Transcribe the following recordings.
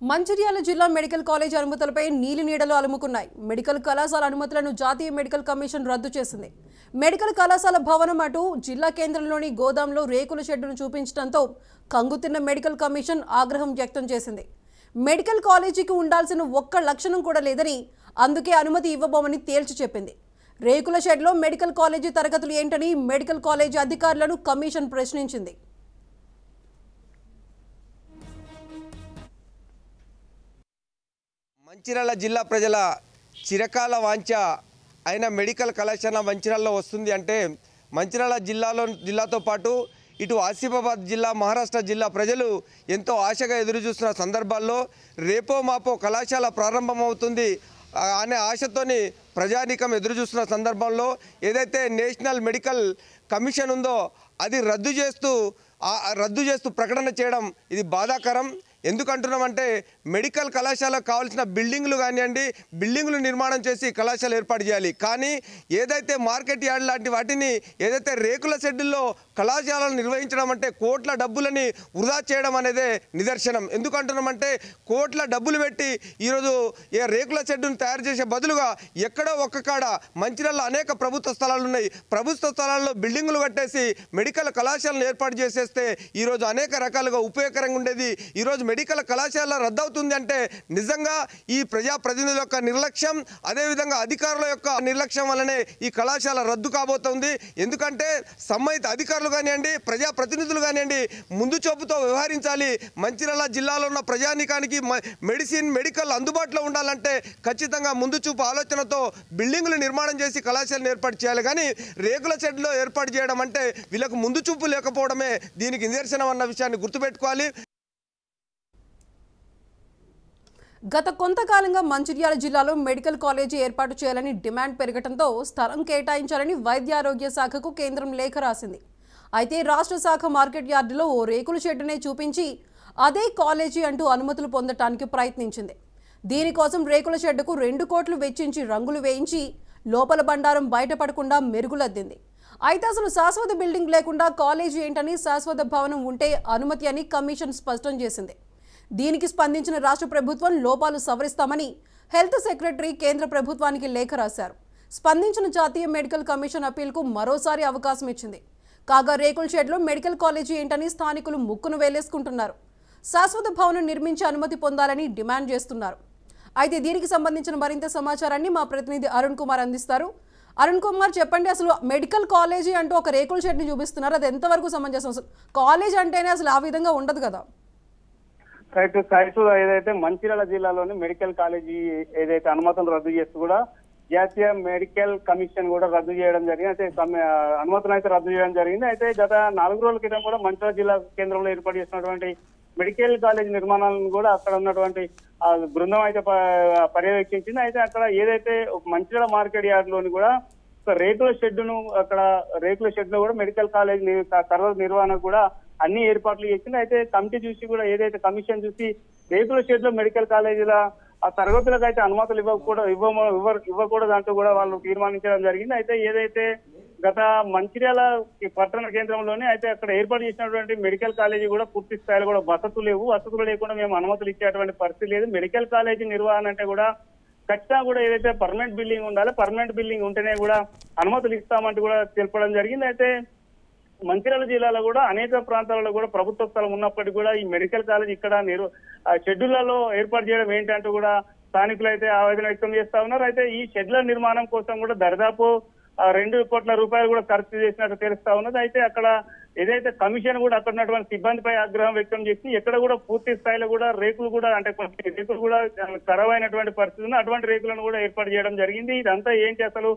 మంచిర్యాల జిల్లా medical college అనుమతులపై నీలి నీడలు అలుముకున్నాయి మెడికల్ కళాశాల అనుమతులను జాతీయ మెడికల్ కమిషన్ రద్దు చేసింది మెడికల్ కళాశాల భవనం అటు జిల్లా కేంద్రంలోని గోదాంలో రేకుల షెడ్డును చూపించడంతో కంగుతిన్న మెడికల్ కమిషన్ ఆగ్రహం వ్యక్తం చేసింది మెడికల్ కాలేజీకి ఉండాల్సిన ఒక్క లక్షణం కూడా లేదని అందుకే అనుమతి ఇవ్వబోమని తేల్చి చెప్పింది రేకుల షెడ్లో మెడికల్ కాలేజీ తరగతులు ఏంటని మెడికల్ కాలేజీ అధికారులను కమిషన్ ప్రశ్నించింది మంచిర్యాల జిల్లా ప్రజల చిరకాల వాంఛ అయిన మెడికల్ కళాశాల మంచిర్యాలలో వస్తుంది అంటే మంచిర్యాల జిల్లాలో జిల్లాతో పాటు ఇటు ఆసిఫాబాద్ జిల్లా మహారాష్ట్ర జిల్లా ప్రజలు ఎంతో ఆశగా ఎదురు చూస్తున్న సందర్భాల్లో రేపో మాపో కళాశాల ప్రారంభమవుతుంది ఆ, అనే ఆశతోని ప్రజానీకం ఎదురు చూస్తున్న సందర్భంలో ఏదైతే నేషనల్ మెడికల్ కమిషన్ ఉందో అది రద్దు చేస్తూ ఆ- ఆ రద్దు చేస్తూ ప్రకటన చేయడం ఇది బాధాకరం ఎందుకు అంటున్నామంటే మెడికల్ కళాశాలకు కావాల్సిన బిల్డింగ్లు కానివ్వండి బిల్డింగ్లు నిర్మాణం చేసి కళాశాల ఏర్పాటు చేయాలి కానీ ఏదైతే మార్కెట్ యార్డ్ లాంటి వాటిని ఏదైతే రేకుల షెడ్యూల్లో కళాశాలలు నిర్వహించడం అంటే కోట్ల డబ్బులని వృధా చేయడం అనేదే నిదర్శనం ఎందుకు అంటున్నామంటే కోట్ల డబ్బులు పెట్టి ఈరోజు ఏ రేకుల షెడ్డును తయారు చేసే బదులుగా ఎక్కడో ఒక్క కాడ మంచిర్యాలలో అనేక ప్రభుత్వ స్థలాలు ఉన్నాయి ప్రభుత్వ స్థలాల్లో బిల్డింగులు కట్టేసి మెడికల్ కళాశాలను ఏర్పాటు చేసేస్తే ఈరోజు అనేక రకాలుగా ఉపయోగకరంగా ఉండేది ఈరోజు మెడికల్ కళాశాల రద్దవుతుంది అంటే నిజంగా ఈ ప్రజాప్రతినిధుల యొక్క నిర్లక్ష్యం అదేవిధంగా అధికారుల యొక్క నిర్లక్ష్యం వల్లనే ఈ కళాశాల రద్దు కాబోతోంది ఎందుకంటే సంబంధిత అధికారులు కానివ్వండి ప్రజాప్రతినిధులు కానివ్వండి ముందు చూపుతో వ్యవహరించాలి మంచిర్యాల జిల్లాలో ఉన్న ప్రజానీకానికి మ- మెడిసిన్ మెడికల్ అందుబాటులో ఉండాలంటే ఖచ్చితంగా ముందు చూపు ఆలోచనతో బిల్డింగులు నిర్మాణం చేసి కళాశాలను ఏర్పాటు చేయాలి కానీ రేకుల షెడ్లో ఏర్పాటు చేయడం అంటే వీళ్ళకు ముందు చూపు లేకపోవడమే దీనికి నిదర్శనం అన్న విషయాన్ని గుర్తుపెట్టుకోవాలి గత కొంతకాలంగా మంచిర్యాల జిల్లాలో మెడికల్ కాలేజీ ఏర్పాటు చేయాలని డిమాండ్ పెరగడంతో స్థలం కేటాయించాలని వైద్యారోగ్య శాఖకు కేంద్రం లేఖ రాసింది అయితే రాష్ట్ర శాఖ మార్కెట్ యార్డులో ఓ రేకుల షెడ్డునే చూపించి అదే కాలేజీ అంటూ అనుమతులు పొందటానికి ప్రయత్నించింది దీనికోసం రేకుల షెడ్డుకు రెండు కోట్లు వెచ్చించి రంగులు వేయించి లోపల బండారం బయటపడకుండా మెరుగులద్దింది అయితే అసలు శాశ్వత బిల్డింగ్ లేకుండా కాలేజీ ఏంటని శాశ్వత భవనం ఉంటే అనుమతి అని కమిషన్ స్పష్టం చేసింది దీనికి స్పందించిన రాష్ట్ర ప్రభుత్వం లోపాలు సవరిస్తామని హెల్త్ సెక్రటరీ కేంద్ర ప్రభుత్వానికి లేఖ రాశారు స్పందించిన జాతీయ మెడికల్ కమిషన్ అప్పీల్కు మరోసారి అవకాశం ఇచ్చింది కాగా రేకుల షెడ్లో మెడికల్ కాలేజీ ఏంటని స్థానికులు ముక్కును వేలేసుకుంటున్నారు శాశ్వత భవనం నిర్మించి అనుమతి పొందాలని డిమాండ్ చేస్తున్నారు అయితే దీనికి సంబంధించిన మరింత సమాచారాన్ని మా ప్రతినిధి అరుణ్ కుమార్ అందిస్తారు అరుణ్ కుమార్ చెప్పండి అసలు మెడికల్ కాలేజీ అంటూ ఒక రేకుల షెడ్ని చూపిస్తున్నారు అది ఎంతవరకు సమంజసం అసలు కాలేజ్ అంటేనే అసలు ఆ విధంగా ఉండదు కదా రైట్ సైట్ ఏదైతే మంచిర్యాల జిల్లాలోని మెడికల్ కాలేజీ ఏదైతే అనుమతులు రద్దు చేస్తూ కూడా జాతీయ మెడికల్ కమిషన్ కూడా రద్దు చేయడం జరిగింది అయితే కమి- ఆ, అనుమతులు అయితే రద్దు చేయడం జరిగింది అయితే గత నాలుగు రోజుల క్రితం కూడా మంచిర్యాల జిల్లా కేంద్రంలో ఏర్పాటు చేసినటువంటి మెడికల్ కాలేజ్ నిర్మాణాలను కూడా అక్కడ ఉన్నటువంటి ఆ, బృందం అయితే ప- పర్యవేక్షించింది అయితే అక్కడ ఏదైతే మంచిర్యాల మార్కెట్ యార్డ్ లోని కూడా ఒక రేకుల షెడ్ ను అక్కడ రేకుల షెడ్ లో కూడా మెడికల్ కాలేజ్ ని- తర్వాత నిర్వహణ కూడా అన్ని ఏర్పాట్లు చేసింది అయితే కమిటీ చూసి కూడా ఏదైతే కమిషన్ చూసి రేకుల షెడ్ లో మెడికల్ కాలేజీల ఆ తరగతులకు అయితే అనుమతులు ఇవ్వకూడదు ఇవ్వమ ఇవ్వ- ఇవ్వకూడదు అంటూ కూడా వాళ్ళు తీర్మానించడం జరిగింది అయితే ఏదైతే గత మంచిర్యాల ఈ పట్టణ కేంద్రంలోనే అయితే అక్కడ ఏర్పాటు చేసినటువంటి మెడికల్ కాలేజీ కూడా పూర్తి స్థాయిలో కూడా వసతులు లేవు వసతులు లేకుండా మేము అనుమతులు ఇచ్చేటువంటి పరిస్థితి లేదు మెడికల్ కాలేజీ నిర్వహణ అంటే కూడా ఖచ్చితంగా కూడా ఏదైతే పర్మనెంట్ బిల్డింగ్ ఉండాలో పర్మనెంట్ బిల్డింగ్ ఉంటేనే కూడా అనుమతులు ఇస్తామంటూ కూడా తెలపడం జరిగింది అయితే మంచిర్యాల జిల్లాలో కూడా అనేక ప్రాంతాలలో కూడా ప్రభుత్వ స్థలం ఉన్నప్పటికీ కూడా ఈ మెడికల్ కాలేజ్ ఇక్కడ నిరు ఆ షెడ్యూళ్లలో ఏర్పాటు చేయడం ఏంటంటూ కూడా స్థానికులు అయితే ఆవేదన వ్యక్తం చేస్తా ఉన్నారు అయితే ఈ షెడ్ల నిర్మాణం కోసం కూడా దరిదాపు ఆ, రెండు కోట్ల రూపాయలు కూడా ఖర్చు చేసినట్టు తెలుస్తా ఉన్నది అయితే అక్కడ ఏదైతే కమిషన్ కూడా అక్కడ ఉన్నటువంటి సిబ్బందిపై ఆగ్రహం వ్యక్తం చేసి ఎక్కడ కూడా పూర్తి స్థాయిలో కూడా రేకులు కూడా అంటే కొన్ని రేకులు కూడా ఖరాబ్ అయినటువంటి పరిస్థితి ఉంది అటువంటి రేకులను కూడా ఏర్పాటు చేయడం జరిగింది ఇదంతా ఏంటి అసలు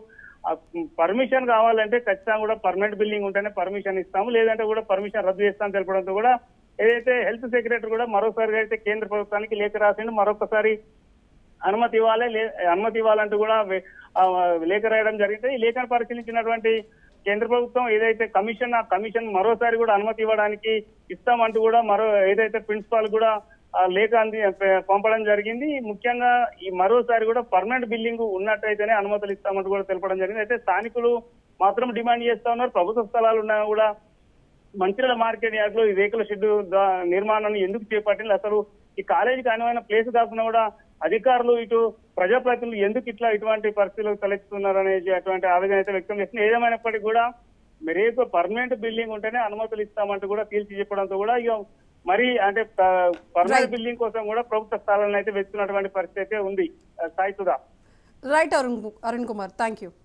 పర్మిషన్ కావాలంటే ఖచ్చితంగా కూడా పర్మనెంట్ బిల్డింగ్ ఉంటేనే పర్మిషన్ ఇస్తాము లేదంటే కూడా పర్మిషన్ రద్దు చేస్తామని తెలపడంతో కూడా ఏదైతే హెల్త్ సెక్రటరీ కూడా మరోసారి అయితే కేంద్ర ప్రభుత్వానికి లేఖ రాసిండు మరొకసారి అనుమతి ఇవ్వాలి లే- అనుమతి ఇవ్వాలంటూ కూడా వే- ఆ, లేఖ రాయడం జరిగింది ఈ లేఖను పరిశీలించినటువంటి కేంద్ర ప్రభుత్వం ఏదైతే కమిషన్ ఆ కమిషన్ మరోసారి కూడా అనుమతి ఇవ్వడానికి ఇస్తామంటూ కూడా మరో ఏదైతే ప్రిన్సిపాల్ కూడా ఆ లేఖ అంది ప- పంపడం జరిగింది ముఖ్యంగా ఈ మరోసారి కూడా పర్మనెంట్ బిల్డింగ్ ఉన్నట్టయితేనే అనుమతులు ఇస్తామంటూ కూడా తెలపడం జరిగింది అయితే స్థానికులు మాత్రం డిమాండ్ చేస్తా ఉన్నారు ప్రభుత్వ స్థలాలు ఉన్నా కూడా మంచిర్యాల మార్కెట్ యార్డ్ లో ఈ రేకుల షెడ్ నిర్మాణాన్ని ఎందుకు చేపట్టింది అసలు ఈ కాలేజీకి అనువైన ప్లేస్ కాకుండా కూడా అధికారులు ఇటు ప్రజాప్రతినిధులు ఎందుకు ఇట్లా ఇటువంటి పరిస్థితులు తలెత్తుతున్నారు అనేది అటువంటి ఆవేదన అయితే వ్యక్తం చేస్తుంది ఏదేమైనప్పటికీ కూడా రేపు పర్మనెంట్ బిల్డింగ్ ఉంటేనే అనుమతులు ఇస్తామంటూ కూడా తేల్చి చెప్పడంతో కూడా ఇక మరి అంటే పర్మనెంట్ Right. బిల్డింగ్ కోసం కూడా ప్రభుత్వ స్థలాలను అయితే వెతున్నటువంటి పరిస్థితి అయితే ఉంది ఆ, సాయి సుధా రైట్ అరుణ్ కు- అరుణ్ కుమార్ థ్యాంక్ యూ